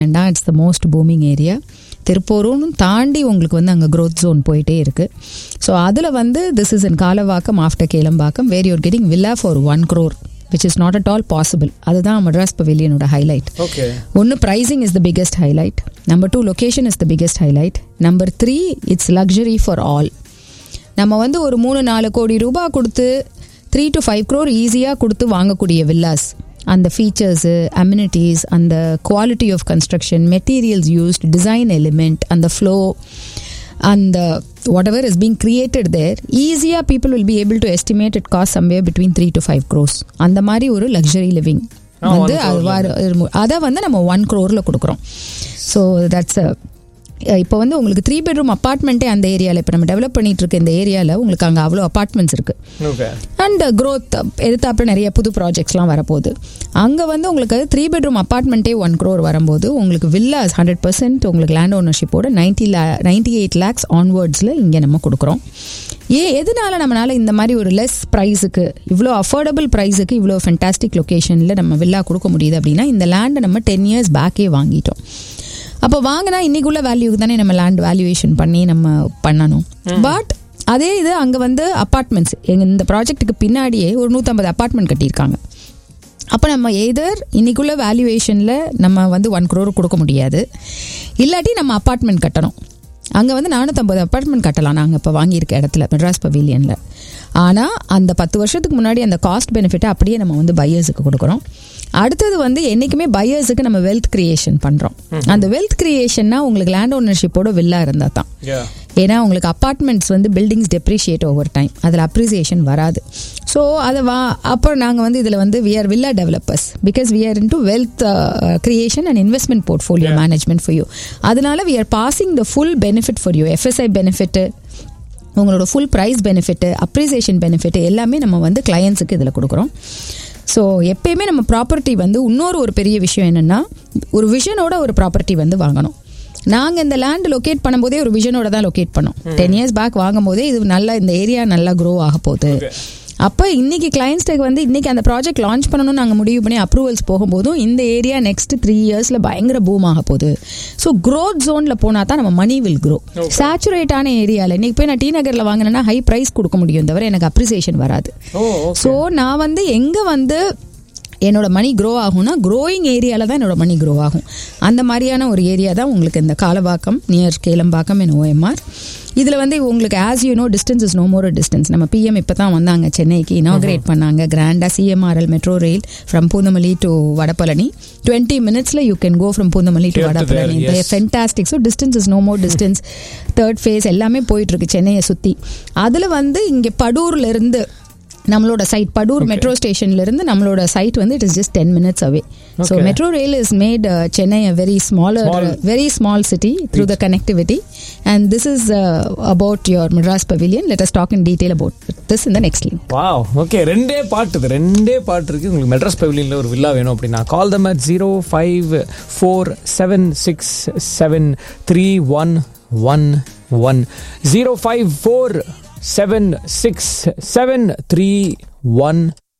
வேண்டாம் it's the most booming area திருப்பூரும் தாண்டி உங்களுக்கு வந்து அங்கே growth ஜோன் போயிட்டே இருக்கு ஸோ அதில் வந்து this is in Kalavakkam after Kelambakkam where you're getting villa for one crore which is not at all possible அதுதான் மெட்ராஸ் பவிலியனோட ஹைலைட் ஓகே ஒன்று pricing is the biggest highlight number two location is the biggest highlight number three it's luxury for all நம்ம வந்து ஒரு மூணு நாலு கோடி ரூபாய் கொடுத்து த்ரீ டு ஃபைவ் க்ரோர் ஈஸியாக கொடுத்து வாங்கக்கூடிய வில்லாஸ் அந்த ஃபீச்சர்ஸு அம்யூனிட்டிஸ் அந்த quality of construction materials used design element அந்த ஃப்ளோ அந்த whatever is being created there ஈஸியாக people will be able to estimate it cost somewhere between three to five crores அந்த மாதிரி ஒரு லக்ஸரி லிவிங் ஆ, வந்து one அது crore வார- அதை வந்து நம்ம ஒன் க்ரோரில் கொடுக்குறோம் ஸோ தட்ஸ் இப்போ வந்து உங்களுக்கு த்ரீ பெட்ரூம் அப்பார்ட்மெண்ட்டே அந்த ஏரியாவில் இப்போ நம்ம டெவலப் பண்ணிட்டு இருக்க இந்த ஏரியாவில் உங்களுக்கு அங்கே அவ்வளோ அப்பார்ட்மெண்ட்ஸ் இருக்கு ஓகே அண்ட் க்ரோத் எதிர்த்தாப்புல நிறைய புது ப்ராஜெக்ட்ஸ்லாம் வரப்போகுது அங்கே வந்து உங்களுக்கு த்ரீ பெட்ரூம் அப்பார்ட்மெண்ட்டே ஒன் க்ரோர் வரும்போது உங்களுக்கு வில்லாஸ் ஹண்ட்ரட் பர்சன்ட் உங்களுக்கு லேண்ட் ஓனர்ஷிப்போட நைன்டி லே நைன்டி எயிட் லேக்ஸ் ஆன்வர்ட்ஸில் இங்கே நம்ம கொடுக்குறோம் ஏன் எதனால நம்மளால இந்த மாதிரி ஒரு லெஸ் ப்ரைஸுக்கு இவ்வளோ அஃபோர்டபுள் ப்ரைஸுக்கு இவ்வளோ ஃபென்டாஸ்டிக் லொக்கேஷனில் நம்ம வில்லா கொடுக்க முடியுது அப்படின்னா இந்த லேண்டை நம்ம டென் இயர்ஸ் பேக்கே வாங்கிட்டோம் அப்போ வாங்கினா இன்னைக்குள்ள வேல்யூக்கு தானே நம்ம லேண்ட் வேல்யூவேஷன் பண்ணி நம்ம பண்ணணும் பட் அதே இது அங்கே வந்து அப்பார்ட்மெண்ட்ஸ் எங்கள் இந்த ப்ராஜெக்ட்டுக்கு பின்னாடியே ஒரு நூற்றம்பது அப்பார்ட்மெண்ட் கட்டியிருக்காங்க அப்போ நம்ம எதர் இன்னைக்குள்ள வேல்யூவேஷனில் நம்ம வந்து ஒன் crore கொடுக்க முடியாது இல்லாட்டி நம்ம அப்பார்ட்மெண்ட் கட்டணும் அங்கே வந்து நானூற்றம்பது அப்பார்ட்மெண்ட் கட்டலாம் நாங்கள் இப்போ வாங்கியிருக்க இடத்துல மெட்ராஸ் பவிலியனில் ஆனால் அந்த பத்து வருஷத்துக்கு முன்னாடி அந்த காஸ்ட் பெனிஃபிட்டை அப்படியே நம்ம வந்து பையர்ஸுக்கு கொடுக்குறோம் அடுத்தது வந்து என்றைக்குமே பையர்ஸுக்கு நம்ம வெல்த் கிரியேஷன் பண்ணுறோம் அந்த வெல்த் கிரியேஷன்னா உங்களுக்கு லேண்ட் ஓனர்ஷிப்போட வில்லா இருந்தால் தான் யா ஏன்னா உங்களுக்கு அப்பார்ட்மெண்ட்ஸ் வந்து பில்டிங்ஸ் டெப்ரிஷியேட் ஓவர் டைம் அதில் அப்ரிசியேஷன் வராது ஸோ அதை வா அப்புறம் நாங்கள் வந்து இதில் வந்து we are villa developers because we are into wealth creation and investment portfolio management for you அதனால we are passing the full benefit for you FSI benefit உங்களோட full price benefit appreciation benefit எல்லாமே நம்ம வந்து கிளையன்ஸுக்கு இதில் கொடுக்குறோம் so எப்பயுமே நம்ம property வந்து இன்னொரு ஒரு பெரிய விஷயம் என்னென்னா ஒரு விஷனோட ஒரு ப்ராப்பர்ட்டி வந்து வாங்கணும் நாங்கள் இந்த லேண்ட் லொக்கேட் பண்ணும்போதே ஒரு விஷனோட தான் லொக்கேட் பண்ணோம் டென் இயர்ஸ் பேக் வாங்கும் போதே இது நல்லா இந்த ஏரியா நல்லா க்ரோ ஆக போகுது அப்போ இன்னைக்கு கிளைண்ட்ஸ்க்கு வந்து இன்னைக்கு அந்த ப்ராஜெக்ட் லான்ச் பண்ணணும்னு நாங்கள் முடிவு பண்ணி அப்ரூவல்ஸ் போகும்போதும் இந்த ஏரியா நெக்ஸ்ட் த்ரீ இயர்ஸில் பயங்கர பூம் ஆக போகுது ஸோ க்ரோத் ஜோனில் போனால் தான் நம்ம மணி வில் க்ரோ சேச்சுரேட்டான ஏரியாவில் இன்னைக்கு போய் நான் டி நகரில் வாங்கினேன்னா ஹை ப்ரைஸ் கொடுக்க முடியும் தவிர எனக்கு அப்ரிசியேஷன் வராது ஓ ஸோ நான் வந்து எங்கே வந்து என்னோட மணி க்ரோ ஆகும்னா க்ரோயிங் ஏரியாவில் தான் என்னோட மணி க்ரோ ஆகும் அந்த மாதிரியான ஒரு ஏரியா தான் உங்களுக்கு இந்த Kalavakkam near Kelambakkam in OMR இதில் வந்து உங்களுக்கு as you know distance is no more distance நம்ம பிஎம் இப்போ தான் வந்தாங்க சென்னைக்கு இனாகிரேட் பண்ணாங்க கிராண்டாக CMRL metro rail from Poonamallee to Vadapalani twenty மினிட்ஸில் you can go from Poonamallee to Here to there, Vadapalani yes. Fantastic so distance is no more distance third phase எல்லாமே போயிட்டு இருக்கு சென்னையை சுற்றி அதில் வந்து இங்கே படூர்ல இருந்து நம்மளோட சைட் படூர் மெட்ரோ ஸ்டேஷன்ல இருந்து நம்மளோட சைட் வந்து it is just ten minutes away so Okay. Metro rail is made Chennai a very smaller Small. Very small city through the connectivity and this is about your Madras pavilion let us talk in detail about this இந்த next link wow okay ரெண்டே பாட்டு இது ரெண்டே பாட்டு இருக்கு உங்களுக்கு மெட்ராஸ் பவிலியனில் ஒரு villa வேணும் அப்படின்னா call them at zero five four seven six seven three one one one zero five four seven six seven three one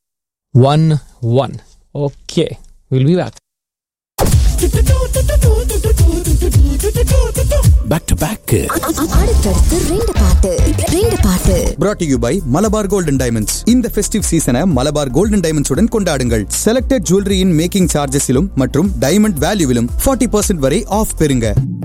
one one okay will be back back to back அடுத்தடுத்து ரெண்டு பாட்டு ரெண்டு பாட்டு brought to you by Malabar golden diamonds இந்த festive சீசனை Malabar golden diamonds உடன் கொண்டாடுங்கள் selected ஜுவல்லரியின் மேக்கிங் சார்ஜஸிலும் மற்றும் டைமண்ட் வேல்யூவிலும் 40% வரை ஆஃப் பெறுங்க